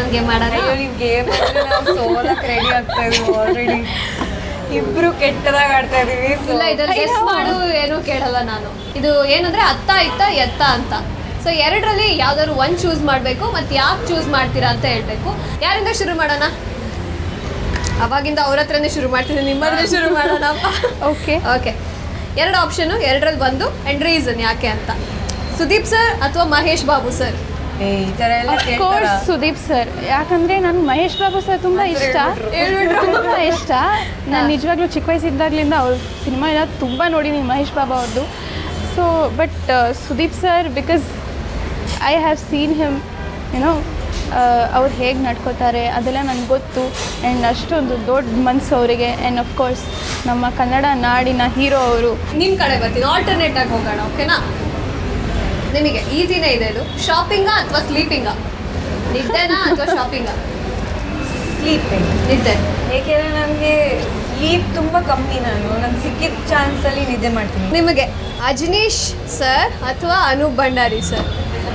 Game ಮಾಡೋಣ ಅಯ್ಯೋ ನೀವು ಗೇಮ್ ನಾವು ಸೋಲಕ್ಕೆ ರೆಡಿ ಆಗ್ತಾ ಇದೀವಿ ಆಲ್ರೆಡಿ ಇಬ್ರು ಕೆಟ್ಟದಾಗ ಆಡ್ತಾ ಇದೀವಿ so- ಇಲ್ಲ ಇದ್ರಲ್ಲಿ ಗೆಸ್ ಮಾಡು ಏನು ಕೇಳಲ್ಲ ನಾನು ಇದು ಏನಂದ್ರೆ ಅತ್ತ ಇತ್ತ ಎತ್ತ ಅಂತ ಸೊ ಎರಡರಲ್ಲಿ ಯಾವ್ದಾದ್ರು ಒಂದ್ ಚೂಸ್ ಮಾಡ್ಬೇಕು ಮತ್ತೆ ಯಾಕೆ ಚೂಸ್ ಮಾಡ್ತೀರಾ ಅಂತ ಹೇಳ್ಬೇಕು ಯಾರಿಂದ ಶುರು ಮಾಡೋಣ ಅವಾಗಿಂದ ಅವ್ರ ಹತ್ರನೇ ಶುರು ಮಾಡ್ತೀನಿ ನಿಮ್ಮದ್ರೆ ಶುರು ಮಾಡೋಣ ಓಕೆ ಓಕೆ ಎರಡು ಆಪ್ಷನ್ ಎರಡರಲ್ಲಿ ಬಂದು ಅಂಡ್ ರೀಸನ್ ಯಾಕೆ ಅಂತ ಸುದೀಪ್ ಸರ್ ಅಥವಾ ಮಹೇಶ್ ಬಾಬು ಸರ್ ಏ, ಈ ತರ ಎಲ್ಲ ಕೇಳ್ತಾರ ಕೋರ್ಸ್ ಸುದೀಪ್ ಸರ್ ಯಾಕಂದ್ರೆ ನನ್ಗೆ ಮಹೇಶ್ ಬಾಬು ಸರ್ ತುಂಬಾ ಇಷ್ಟ ತುಂಬಾ ಇಷ್ಟ ನಾನು ನಿಜವಾಗ್ಲೂ ಚಿಕ್ಕ ವಯಸ್ಸಿದ್ದಾಗ್ಲಿಂದ ಅವ್ರ ಸಿನಿಮಾ ಎಲ್ಲ ತುಂಬ ನೋಡಿದ್ದೀನಿ ಮಹೇಶ್ ಬಾಬು ಅವ್ರದ್ದು so but Sudeep sir because I have seen him ಏನೋ ಅವ್ರು ಹೇಗೆ ನಡ್ಕೋತಾರೆ ಅದೆಲ್ಲ ನನಗೆ ಗೊತ್ತು ಆ್ಯಂಡ್ ಅಷ್ಟೊಂದು ದೊಡ್ಡ ಮನಸ್ಸು ಅವರಿಗೆ ಆ್ಯಂಡ್ ಅಫ್ಕೋರ್ಸ್ ನಮ್ಮ ಕನ್ನಡ ನಾಡಿನ ಹೀರೋ ಅವರು ನಿಮ್ ಕಡೆ ಬರ್ತೀನಿ ಆಲ್ಟರ್ನೇಟ್ ಆಗಿ ಹೋಗೋಣ ಓಕೆನಾ ನಿಮಗೆ ಈಸಿನೇ ಇದೆ ಇದು ಶಾಪಿಂಗಾ ಅಥವಾ ಸ್ಲೀಪಿಂಗಾ ನಿದ್ದೆನಾ ಅಥವಾ ಶಾಪಿಂಗಾ ಸ್ಲೀಪಿಂಗ್ ನಿದ್ದೆ ಏಕೆಂದ್ರೆ ನನಗೆ ಸ್ಲೀಪ್ ತುಂಬಾ ಕಮ್ಮಿ ನಾನು ನಂಗೆ ಸಿಕ್ಕಿದ ಚಾನ್ಸ್ ಅಲ್ಲಿ ನಿದ್ದೆ ಮಾಡ್ತೀನಿ ನಿಮಗೆ ಅಜನೀಶ್ ಸರ್ ಅಥವಾ ಅನೂಪ್ ಭಂಡಾರಿ ಸರ್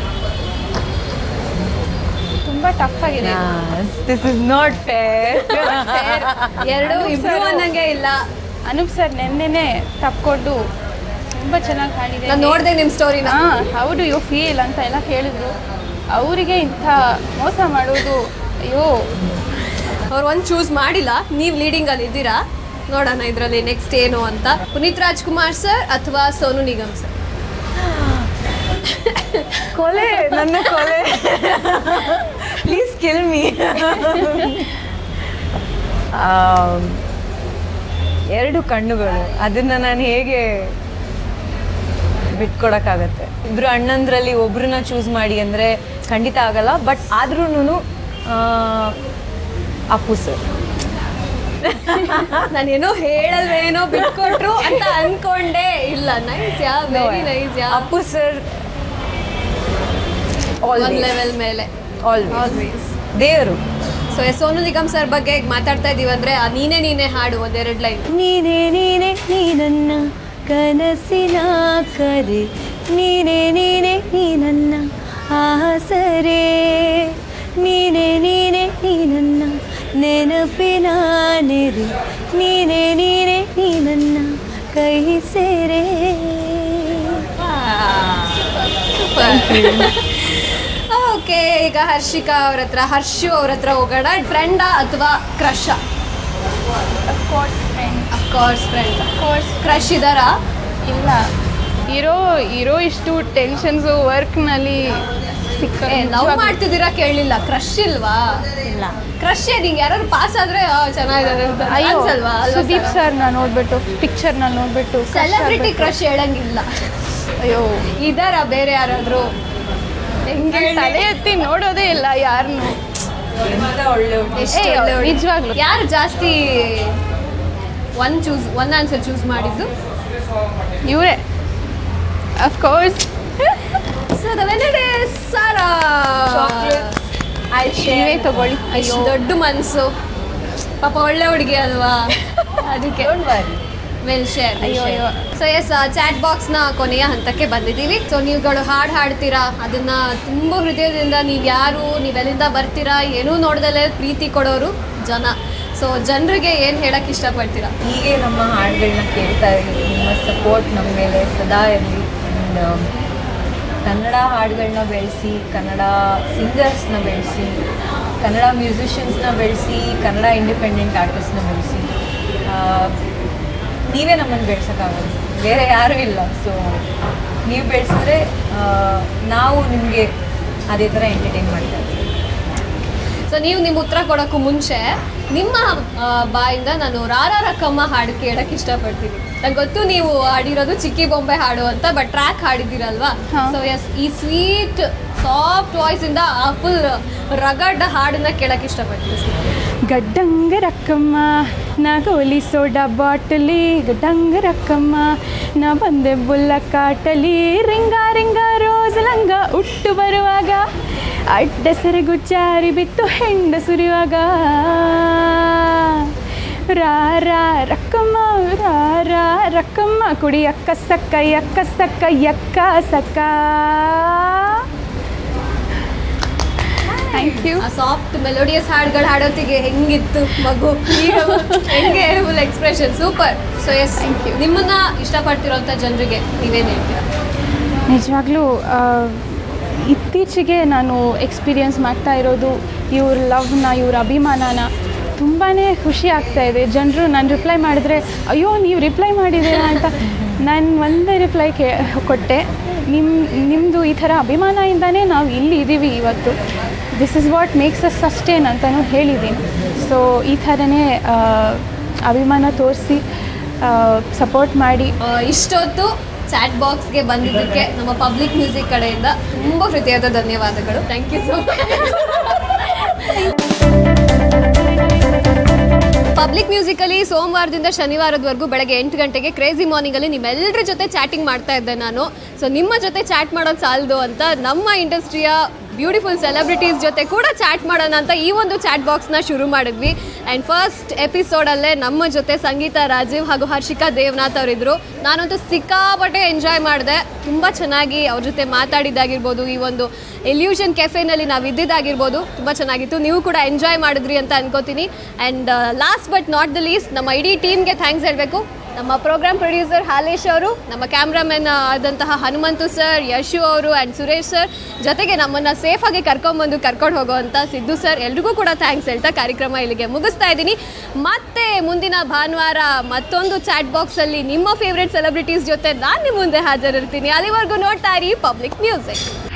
ತುಂಬ ಟಫ್ ಆಗಿದೆ ದಿಸ್ ಇಸ್ ನಾಟ್ ಫೇರ್ ಎರಡು ಅನೂಪ್ ಇಬ್ರು sir. ಅನ್ನಂಗೆ ಇಲ್ಲ ಅನೂಪ್ ಸರ್ ನೆನ್ನೆನೆ ತಪ್ಕೊಂಡು ತುಂಬ ಚೆನ್ನಾಗಿ ಹಾಡಿದೆ ನಾನು ನೋಡ್ದೆ ನಿಮ್ ಸ್ಟೋರಿನ ಹೌ ಡು ಯು ಫೀಲ್ ಅಂತ ಎಲ್ಲ ಕೇಳಿದ್ರು ಅವರಿಗೆ ಇಂಥ ಮೋಸ ಮಾಡೋದು ಅಯ್ಯೋ ಅವ್ರು ಒಂದು ಚೂಸ್ ಮಾಡಿಲ್ಲ ನೀವು ಲೀಡಿಂಗ್ ಅಲ್ಲಿ ಇದ್ದೀರಾ ನೋಡೋಣ ಇದರಲ್ಲಿ ನೆಕ್ಸ್ಟ್ ಏನು ಅಂತ ಪುನೀತ್ ರಾಜ್ಕುಮಾರ್ ಸರ್ ಅಥವಾ ಸೋನು ನಿಗಮ್ ಸರ್ ಕೊಲೆ ನನ್ನ ಕೊಲೆ ಪ್ಲೀಸ್ ಕಿಲ್ ಮೀ ಎರಡು ಕಣ್ಣುಗಳು ಅದನ್ನ ನಾನು ಹೇಗೆ ಬಿಟ್ಕೊಡಕ್ಕಾಗತ್ತೆ ಇಬ್ರು ಅಣ್ಣಂದ್ರಲ್ಲಿ ಒಬ್ರನ್ನ ಚೂಸ್ ಮಾಡಿ ಅಂದ್ರೆ ಖಂಡಿತ ಆಗಲ್ಲ ಬಟ್ ಆದ್ರೂ ಅಪ್ಪು ಸರ್ ನಾನೇನೋ ಹೇಳಲ್ವೇನೋ ಬಿಟ್ಕೊಟ್ರು ಅಂತ ಅನ್ಕೊಂಡೆ ಇಲ್ಲ nice yeah very nice yeah Appu sir ಒಂದ್ ಲೆವೆಲ್ ಮೇಲೆ ಆಲ್ವೇಸ್ ದೇವರು ಸೊ ಸೋನು ನಿಗಮ್ ಸರ್ ಬಗ್ಗೆ ಈಗ ಮಾತಾಡ್ತಾ ಇದೀವಿ ಅಂದ್ರೆ ಆ ನೀನೇ ನೀನೇ ಹಾಡು ಒಂದೆರಡು ಲೈನ್ ನೀನೇ ನೀನೆ ನೀ ನನ್ನ ಕನಸಿನ ಕರೆ ನೀನೇ ನೀನೆ ನೀ ನನ್ನ ಆಸರೆ ನೀನೇ ನೀನೆ ನೀ ನನ್ನ ನೆನಪಿನ ನೆರೆ ನೀನೇ ನೀನೆ ನೀ ನನ್ನ ಕೈ ಸೇರೆ ಓಕೆ ಈಗ ಹರ್ಷಿಕಾ ಅವ್ರ ಹತ್ರ ಹರ್ಷು ಅವ್ರ ಹತ್ರ ಹೋಗೋಣ ಫ್ರೆಂಡಾ ಅಥವಾ crush of course friend of course friend course crush ಇದಾರಾ ಇಲ್ಲ ಇರೋ ಇರೋ ಇಷ್ಟು ಟೆನ್ಷನ್ಸು ವರ್ಕ್ನಲ್ಲಿ ಸಿಕ್ಕ ಲವ್ ಮಾಡ್ತಿದ್ದೀರಾ ಕೇಳಲಿಲ್ಲ ಕ್ರಶ್ ಇಲ್ವಾ ಇಲ್ಲ ಕ್ರಶ್ ನಿಂಗೆ ಯಾರು ಪಾಸ್ ಆದ್ರೆ ಆ, ಚೆನ್ನಾಗಿದ್ದಾರೆ ಅಂತ ಅಯ್ಯೋ ಅನ್ಸಲ್ವಾ ಸುದೀಪ್ ಸರ್ನ ನೋಡ್ಬಿಟ್ಟು ಪಿಕ್ಚರ್ನ ನೋಡ್ಬಿಟ್ಟು crush ಸೆಲೆಬ್ರಿಟಿ ಆಗ್ಬಿಟ್ಟು. ಕ್ರಶ್ ಹೇಳಂಗಿಲ್ಲ ಅಯ್ಯೋ ಇದಾರ ಬೇರೆ ಯಾರಾದ್ರು ಹೆಂಗೆ ತಲೆ ಎತ್ತಿ ನೋಡೋದೇ ಇಲ್ಲ ಯಾರನ್ನು ಒಳ್ಳೆ ಎಷ್ಟು ಏಯ್, ಒಳ್ಳೆಯವ್ರು. ನಿಜವಾಗ್ಲೂ. ಯಾರು ಜಾಸ್ತಿ one choose one answer choose ಮಾಡಿದ್ದು ಇವರೇ ಅಫ್ಕೋರ್ಸ್ ಸೊ ದ ವೆನಡೇಸ್ ಸಾರಾ ನೀವೇ ತಗೊಳ್ಳಿ ಅಯ್ಯೋ ದೊಡ್ಡ ಮನ್ಸು ಪಾಪ ಒಳ್ಳೆ ಹುಡುಗಿ ಅಲ್ವಾ ಅದಕ್ಕೆ ವೆಲ್ ಶೇರ್ ಅಯ್ಯೋ, ಅಯ್ಯೋ. ಸೊ ಎಸ್ ಚಾಟ್ ಬಾಕ್ಸ್ ನ ಕೊನೆಯ ಹಂತಕ್ಕೆ ಬಂದಿದ್ದೀವಿ ಸೊ ನೀವುಗಳು ಹಾಡು ಹಾಡ್ತೀರಾ ಅದನ್ನ ತುಂಬ ಹೃದಯದಿಂದ ನೀವು ಯಾರು ನೀವೆಲ್ಲಿಂದ ಬರ್ತೀರಾ ಏನೂ ನೋಡ್ದಲೇ ಪ್ರೀತಿ ಕೊಡೋರು ಜನ ಸೊ ಜನರಿಗೆ ಏನು ಹೇಳಕ್ ಇಷ್ಟಪಡ್ತೀರಾ ಹೀಗೆ ನಮ್ಮ ಹಾಡುಗಳನ್ನ ಕೇಳ್ತಾ ಇರಿ ನಿಮ್ಮ ಸಪೋರ್ಟ್ ನಮ್ಮ ಮೇಲೆ ಸದಾ ಇರಲಿ ಆ್ಯಂಡ್ ಕನ್ನಡ ಹಾಡುಗಳನ್ನ ಬೆಳೆಸಿ ಕನ್ನಡ ಸಿಂಗರ್ಸ್ನ ಬೆಳೆಸಿ ಕನ್ನಡ ಮ್ಯೂಸಿಷಿಯನ್ಸ್ನ ಬೆಳೆಸಿ ಕನ್ನಡ ಇಂಡಿಪೆಂಡೆಂಟ್ ಆರ್ಟಿಸ್ಟ್ನ ಬೆಳೆಸಿ ನೀವೇ ನಮ್ಮನ್ನು ಬೆಳ್ಸೋಕ್ಕಾಗಲ್ಲ ಬೇರೆ ಯಾರೂ ಇಲ್ಲ ಸೊ ನೀವು ಬೆಳೆಸಿದ್ರೆ ನಾವು ನಿಮಗೆ ಅದೇ ಥರ ಎಂಟರ್ಟೈನ್ ಮಾಡ್ತಾ ಇರ್ತೀವಿ ಸೊ ನೀವು ನಿಮ್ಮ ಉತ್ತರ ಕೊಡೋಕ್ಕೂ ಮುಂಚೆ ನಿಮ್ಮ ಆ, ಬಾಯಿಂದ ನಾನು ರಾರ ರಕ್ಕಮ್ಮ ಹಾಡು ಕೇಳಕ್ ಇಷ್ಟಪಡ್ತೀನಿ ನಂಗೆ ಗೊತ್ತು ನೀವು ಹಾಡಿರೋದು ಚಿಕ್ಕಿ ಬೊಂಬೆ ಹಾಡು ಅಂತ ಬಟ್ ಟ್ರ್ಯಾಕ್ ಹಾಡಿದ್ದೀರಲ್ವಾ ಹಾ. ಸೊ ಎಸ್ ಈ ಸ್ವೀಟ್ ಸಾಫ್ಟ್ ವಾಯ್ಸ್ ಇಂದ ಆ ಫುಲ್ ರಗಡ್ ಹಾಡನ್ನ ಕೇಳಕ್ ಇಷ್ಟಪಡ್ತೀನಿ ಗಡ್ಡಂಗ ರಕ್ಕಮ್ಮ ನಾ ಗೋಲಿ ಸೋಡಾ ಬಾಟಲಿ ಗಡ್ಡಂಗ ರಕ್ಕಮ್ಮ ನಾ ಬಂದೆ ಬುಲ್ಲ ಕಾಟಲಿ ರಿಂಗ ರಿಂಗ ರೋಸ್ ಲಂಗ ಉಟ್ಟು ಬರುವಾಗ ಅಡ್ಡ ಸೆರಗು ಚಾರಿ ಬಿತ್ತು ಹೆಂಡ ಸುರಿಯುವಾಗ ರಾ ರಾ ರಕ್ಕಮ್ಮ ರಾ ರಾ ರಕ್ಕಮ್ಮ ಕುಡಿ ಅಕ್ಕ ಸಕ್ಕ ಯಕ್ಕ ಸಕ್ಕ ಯಕ್ಕ ಸಕ್ಕ ಥ್ಯಾಂಕ್ ಯು ಆ ಸಾಫ್ಟ್ ಮೆಲೋಡಿಯಸ್ ಹಾಡುಗಳು ಹಾಡೋತ್ತಿಗೆ ಹೆಂಗಿತ್ತು ಮಗು ಈಗ ಹೆಂಗೆ full expression super so yes thank you ನಿಮ್ಮನ್ನ ಇಷ್ಟಪಡ್ತಿರೋಂಥ ಜನರಿಗೆ ನೀವೇನು ಹೇಳ್ತೀರಾ ನಿಜವಾಗ್ಲೂ ಆ, ಇತ್ತೀಚೆಗೆ ನಾನು ಎಕ್ಸ್ಪೀರಿಯನ್ಸ್ ಮಾಡ್ತಾ ಇರೋದು ಇವ್ರ ಲವ್ನ ಇವ್ರ ಅಭಿಮಾನನ ತುಂಬಾ ಖುಷಿ ಆಗ್ತಾ ಇದೆ ಜನರು ನಾನು ರಿಪ್ಲೈ ಮಾಡಿದ್ರೆ ಅಯ್ಯೋ ನೀವು ರಿಪ್ಲೈ ಮಾಡಿದ್ದೀರಾ ಅಂತ ನಾನು ಒಂದೇ ರಿಪ್ಲೈ ಕೇ ಕೊಟ್ಟೆ ನಿಮ್ಮ ನಿಮ್ಮದು ಈ ಥರ ಅಭಿಮಾನದಿಂದನೇ ನಾವು ಇಲ್ಲಿ ಇದ್ದೀವಿ ಇವತ್ತು this is what makes us sustain ಅಂತಲೂ ಹೇಳಿದ್ದೀನಿ ಸೊ ಈ ಥರನೇ ಆ, ಅಭಿಮಾನ ತೋರಿಸಿ ಸಪೋರ್ಟ್ ಮಾಡಿ ಆ, ಇಷ್ಟೊತ್ತು ಚಾಟ್ ಬಾಕ್ಸ್ಗೆ ಬಂದಿದ್ದಕ್ಕೆ ನಮ್ಮ ಪಬ್ಲಿಕ್ ಮ್ಯೂಸಿಕ್ ಕಡೆಯಿಂದ ತುಂಬ ಹೃದಯದ ಧನ್ಯವಾದಗಳು ಥ್ಯಾಂಕ್ ಯು ಸೊ ಪಬ್ಲಿಕ್ ಮ್ಯೂಸಿಕಲ್ಲಿ ಸೋಮವಾರದಿಂದ ಶನಿವಾರದವರೆಗೂ ಬೆಳಗ್ಗೆ ಎಂಟು ಗಂಟೆಗೆ ಕ್ರೇಜಿ ಮಾರ್ನಿಂಗಲ್ಲಿ ನಿಮ್ಮೆಲ್ಲರ ಜೊತೆ ಚಾಟಿಂಗ್ ಮಾಡ್ತಾ ಇದ್ದೆ ನಾನು ಸೊ ನಿಮ್ಮ ಜೊತೆ ಚಾಟ್ ಮಾಡೋದು ಸಾಲದು ಅಂತ ನಮ್ಮ ಇಂಡಸ್ಟ್ರಿಯ ಬ್ಯೂಟಿಫುಲ್ ಸೆಲೆಬ್ರಿಟೀಸ್ ಜೊತೆ ಕೂಡ ಚಾಟ್ ಮಾಡೋಣ ಅಂತ ಈ ಒಂದು ಚಾಟ್ ಬಾಕ್ಸ್ನ ಶುರು ಮಾಡಿದ್ವಿ ಆ್ಯಂಡ್ ಫಸ್ಟ್ ಎಪಿಸೋಡಲ್ಲೇ ನಮ್ಮ ಜೊತೆ ಸಂಗೀತ ರಾಜೀವ್ ಹಾಗೂ ಹರ್ಷಿಕಾ ದೇವನಾಥ್ ಅವರಿದ್ರು ನಾನಂತೂ ಸಿಕ್ಕಾಪಟ್ಟೆ ಎಂಜಾಯ್ ಮಾಡಿದೆ ತುಂಬ ಚೆನ್ನಾಗಿ ಅವ್ರ ಜೊತೆ ಮಾತಾಡಿದ್ದಾಗಿರ್ಬೋದು ಈ ಒಂದು ಎಲ್ಯೂಷನ್ ಕೆಫೆನಲ್ಲಿ ನಾವು ಇದ್ದಿದ್ದಾಗಿರ್ಬೋದು ತುಂಬ ಚೆನ್ನಾಗಿತ್ತು ನೀವು ಕೂಡ ಎಂಜಾಯ್ ಮಾಡಿದ್ರಿ ಅಂತ ಅನ್ಕೋತೀನಿ and last but not the least ನಮ್ಮ ಇಡೀ ಟೀಮ್ಗೆ ಥ್ಯಾಂಕ್ಸ್ ಹೇಳಬೇಕು ನಮ್ಮ ಪ್ರೋಗ್ರಾಮ್ ಪ್ರೊಡ್ಯೂಸರ್ ಹಾಲೇಶ್ ಅವರು ನಮ್ಮ ಕ್ಯಾಮ್ರಾಮನ್ ಆದಂತಹ ಹನುಮಂತು ಸರ್ ಯಶು ಅವರು ಆ್ಯಂಡ್ ಸುರೇಶ್ ಸರ್ ಜೊತೆಗೆ ನಮ್ಮನ್ನು ಸೇಫಾಗಿ ಕರ್ಕೊಂಬಂದು ಕರ್ಕೊಂಡು ಹೋಗೋವಂಥ ಸಿದ್ದು ಸರ್ ಎಲ್ರಿಗೂ ಕೂಡ ಥ್ಯಾಂಕ್ಸ್ ಹೇಳ್ತಾ ಕಾರ್ಯಕ್ರಮ ಇಲ್ಲಿಗೆ ಮುಗಿಸ್ತಾ ಇದ್ದೀನಿ ಮತ್ತೆ ಮುಂದಿನ ಭಾನುವಾರ ಮತ್ತೊಂದು ಚಾಟ್ ಬಾಕ್ಸಲ್ಲಿ ನಿಮ್ಮ ಫೇವ್ರೆಟ್ ಸೆಲೆಬ್ರಿಟೀಸ್ ಜೊತೆ ನಾನು ನಿಮ್ಮ ಮುಂದೆ ಹಾಜರಿರ್ತೀನಿ ಅಲ್ಲಿವರೆಗೂ ನೋಡ್ತಾ ಇರಿ ಪಬ್ಲಿಕ್ ಮ್ಯೂಸಿಕ್